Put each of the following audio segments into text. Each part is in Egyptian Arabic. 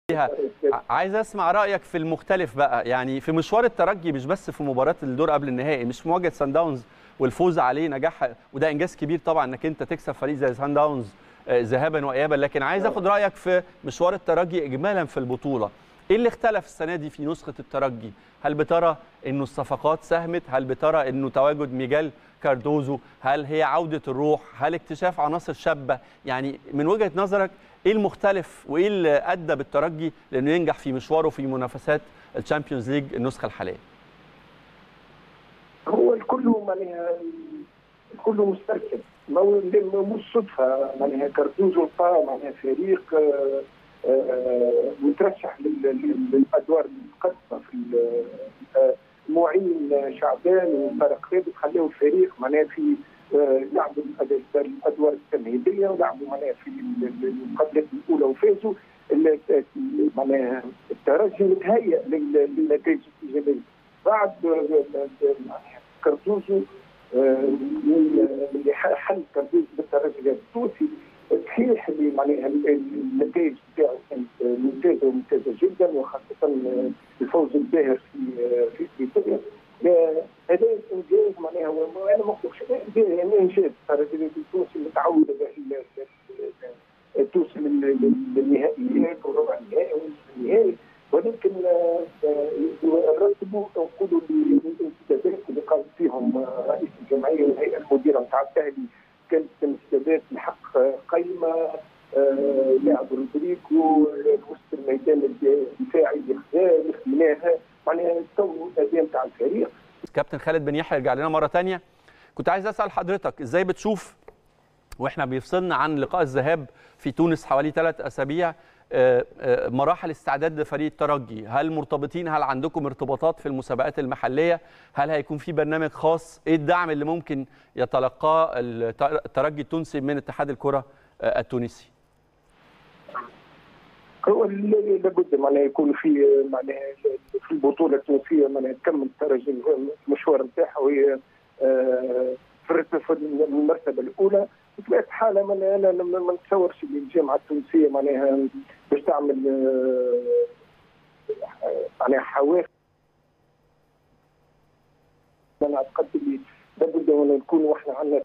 عايز اسمع رايك في المختلف بقى يعني في مشوار الترجي مش بس في مباراه الدور قبل النهائي مش في مواجهه سان داونز والفوز عليه نجاح وده انجاز كبير طبعا انك انت تكسب فريق زي سان داونز ذهابا وايابا لكن عايز اخد رايك في مشوار الترجي اجمالا في البطوله ايه اللي اختلف السنه دي في نسخه الترجي هل بترى انه الصفقات ساهمت هل بترى انه تواجد ميجال كاردوزو هل هي عوده الروح هل اكتشاف عناصر شابه يعني من وجهه نظرك ايه المختلف وايه اللي ادى بالترجي لانه ينجح في مشواره في منافسات الشامبيونز ليج النسخه الحاليه هو الكل معناها الكل مستركب مش صدفه معناها كاردوزو لقى معناها فريق مترشح للادوار المتقدمه في معين شعبان وطارق خالد خلوا الفريق معناها في لعبوا الادوار التمهيديه ولعبوا معناها في المقابلات الاولى وفازوا معناها الترجي متهيأ للنتائج الايجابيه بعد كاردوزو اللي حل كاردوزو بالترجي التونسي صحيح اللي معناها النتائج بتاعه كانت ممتازه وممتازه جدا وخاصه الفوز الباهر في في بريطانيا هذا انجاز معناها انا ما نقولش يعني انجاز الترجي التونسي متعود توصل للنهائيات وربع النهائي ونصف النهائي ولكن رتبوا نقولوا الانتدابات اللي قام فيهم رئيس الجمعيه والهيئه المديره نتاع التهلي كانت انتدابات بحق قيمه لاعب رودريجو وسط الميدان الدفاعي اللي خذاه خذيناها معناها تو الاداء نتاع الفريق كابتن خالد بن يحيى يرجع لنا مره ثانيه كنت عايز اسال حضرتك ازاي بتشوف واحنا بيفصلنا عن لقاء الذهاب في تونس حوالي ثلاث اسابيع مراحل استعداد لفريق الترجي هل مرتبطين هل عندكم ارتباطات في المسابقات المحليه هل هيكون في برنامج خاص ايه الدعم اللي ممكن يتلقاه الترجي التونسي من اتحاد الكره التونسي هو لابد معناها يكون في معناها في البطوله التونسيه معناها تكمل الترجي المشوار نتاعها وهي في المرتبه الاولى بطبيعه الحال انا ما نتصورش اللي الجامعه التونسيه معناها باش تعمل معناها حوافز انا اعتقد اللي لابد ان نكون واحنا عندنا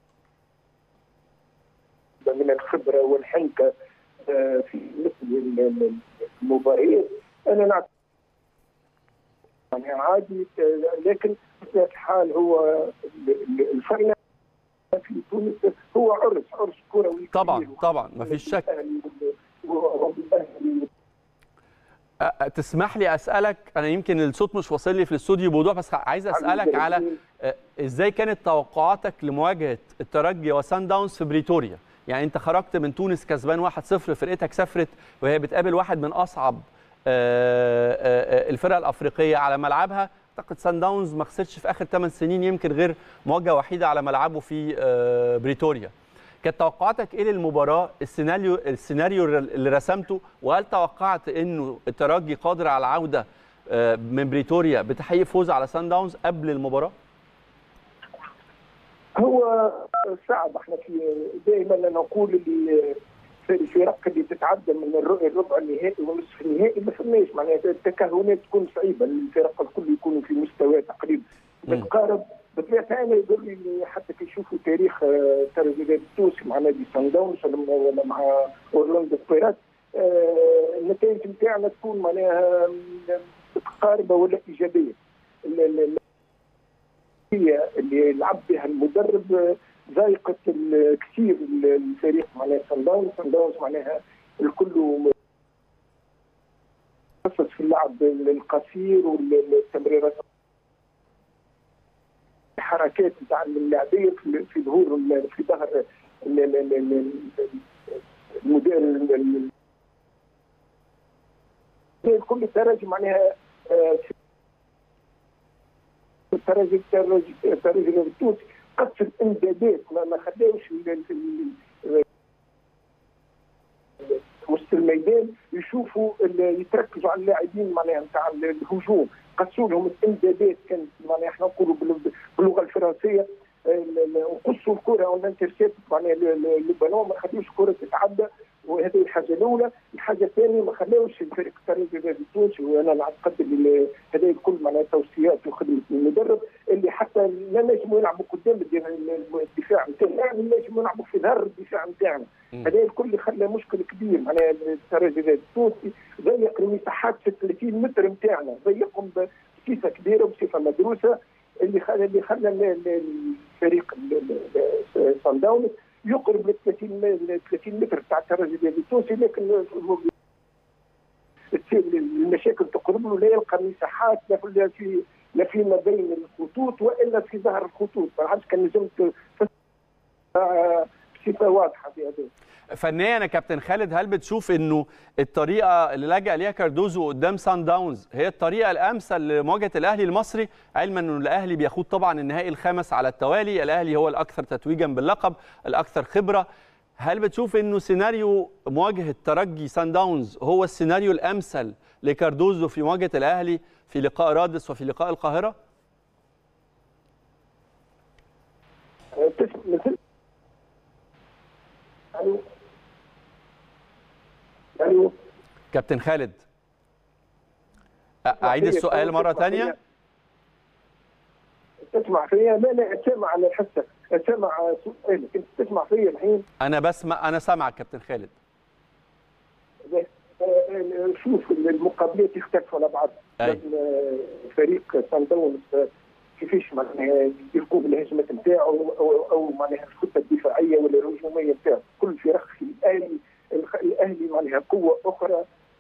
من الخبره والحنكه في مثل المباريات انا نعتقد يعني عادي لكن بطبيعه الحال هو الفاينل في تونس هو عرس عرس كروي طبعا طبعا ما فيش شك تسمح لي اسالك انا يمكن الصوت مش واصل لي في الاستوديو بوضوح بس عايز اسالك على ازاي كانت توقعاتك لمواجهه الترجي وسان داونز في بريتوريا يعني انت خرجت من تونس كسبان 1-0 فرقتك سافرت وهي بتقابل واحد من اصعب الفرق الافريقيه على ملعبها اعتقد سان داونز ما خسرش في اخر 8 سنين يمكن غير مواجهه وحيده على ملعبه في بريتوريا كانت توقعاتك ايه للمباراه السيناريو السيناريو اللي رسمته وهل توقعت انه الترجي قادر على العوده من بريتوريا بتحقيق فوز على سان داونز قبل المباراه هو صعب احنا في دائما نقول اللي في الفرق اللي تتعدى من الربع النهائي ونصف النهائي ما فماش معناها التكهنات تكون صعيبه الفرق الكل يكونوا في مستوى تقريبا متقارب بطبيعه الحال يقول لي حتى كي يشوفوا تاريخ الترجي التونسي مع نادي سان داونز ولا مع اورلاندو بيرات النتائج نتاعنا تكون معناها متقاربه ولا ايجابيه هي اللي لعب بها المدرب ذائقة كثير الفريق معناها سان داونز سان داونز معناها الكل خصص في اللعب القصير والتمريرات الحركات نتاع اللاعبيه في ظهور في ظهر المدير الكل التراجم معناها التراجم التراجم التونسي قص الامدادات ما خلاوش وسط الميدان يشوفوا يتركزوا على اللاعبين معناها نتاع الهجوم قصوا لهم الامدادات كانت معناها احنا نقولوا باللغه الفرنسيه وقصوا الكره اون انترسيبت معناها البالون ما خلوش الكره تتعدى وهذه الحاجه الاولى، الحاجه الثانيه ما خلاوش الفريق الترجي التونسي وانا نعتقد اللي هذا الكل معناها توصيات وخدمه المدرب اللي حتى لا نجموا يلعبوا قدام الدفاع نتاعنا لا نجموا يلعبوا في ظهر الدفاع نتاعنا هذا الكل اللي خلى مشكل كبير معناها الترجي التونسي ضيق المساحات في 30 متر نتاعنا ضيقهم بصفه كبيره وبصفه مدروسه اللي خلى اللي خلى الفريق صن داونز يقرب ل 30 30 متر تاع الترجي التونسي لكن المشاكل تقرب له لا يلقى مساحات لا في لا فيما بين الخطوط والا في ظهر الخطوط ما عادش كان لازم بصفه واضحه في هذا فنيا يا كابتن خالد هل بتشوف انه الطريقه اللي لجأ ليها كاردوزو قدام سان داونز هي الطريقه الامثل لمواجهه الاهلي المصري علما انه الاهلي بيخوض طبعا النهائي الخامس على التوالي الاهلي هو الاكثر تتويجا باللقب الاكثر خبره هل بتشوف انه سيناريو مواجهه ترجي سان داونز هو السيناريو الامثل لكاردوزو في مواجهه الاهلي في لقاء رادس وفي لقاء القاهره؟ الو الو كابتن خالد اعيد السؤال مره ثانيه تسمع فيا لا لا سامع انا حسك سامع سؤالك انت تسمع فيا الحين انا بسمع انا سامعك كابتن خالد شوف المقابلات يختلفوا على بعض أي. فريق سان داونز كيفاش معناها يقوم الهجمات نتاعو او, أو معناها الخطه الدفاعيه ولا الهجوميه نتاعو كل فرق في الاهلي الاهلي معناها قوه اخرى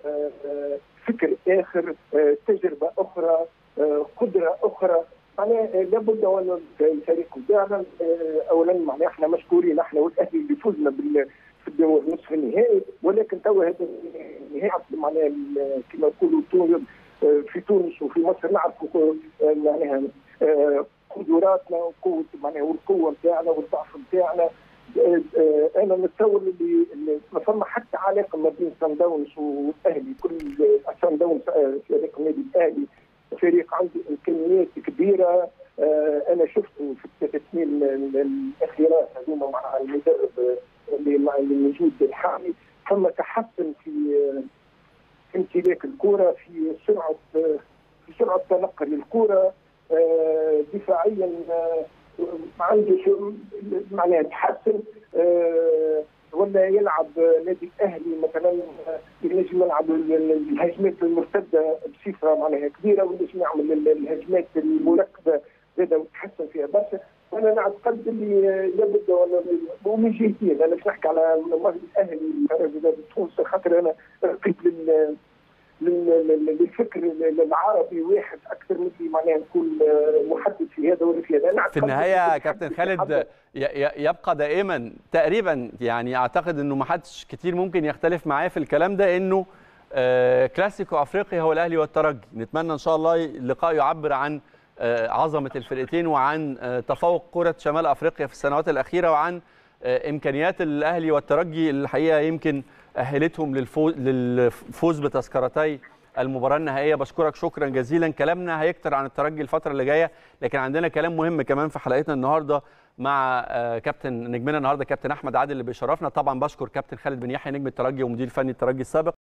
فكر اخر تجربه اخرى قدره اخرى معناها لابد ان الفريق نتاعنا اولا معناها احنا مشكورين احنا والاهلي اللي فزنا بال في الدور نصف النهائي ولكن توا هذا النهائي معناها كما نقولوا في تونس وفي مصر نعرفوا معناها قدراتنا وقوه معناها والقوه نتاعنا والضعف نتاعنا انا نتصور اللي ما فما حتى علاقه ما بين سان داونز والاهلي كل سان داونز فريق النادي الاهلي فريق عنده امكانيات كبيره انا شفته في الثلاث سنين الاخيرات هذوما مع المدرب اللي مع الموجود الحالي ثم تحسن في في امتلاك الكره في سرعه في سرعه تنقل الكره دفاعيا عنده معناها تحسن ولا يلعب نادي الاهلي مثلا ينجم يلعب الهجمات المرتده بصفه معناها كبيره وينجم يعمل الهجمات المركبه زاد وتحسن فيها برشا وانا نعتقد اللي لابد ومن جهتين انا مش نحكي على الاهلي تونس خاطر انا قريب لل للفكر العربي واحد اكثر من اللي معناها نكون محدد في هذا ولا في هذا في النهايه يا كابتن خالد يبقى دائما تقريبا يعني اعتقد انه ما حدش كتير ممكن يختلف معايا في الكلام ده انه كلاسيكو افريقيا هو الاهلي والترجي نتمنى ان شاء الله اللقاء يعبر عن عظمه الفرقتين وعن تفوق كره شمال افريقيا في السنوات الاخيره وعن امكانيات الاهلي والترجي الحقيقه يمكن اهلتهم للفوز للفوز بتذكرتي المباراه النهائيه بشكرك شكرا جزيلا كلامنا هيكتر عن الترجي الفتره اللي جايه لكن عندنا كلام مهم كمان في حلقتنا النهارده مع كابتن نجمنا النهارده كابتن احمد عادل اللي بيشرفنا طبعا بشكر كابتن خالد بن يحيى نجم الترجي ومدير فني الترجي السابق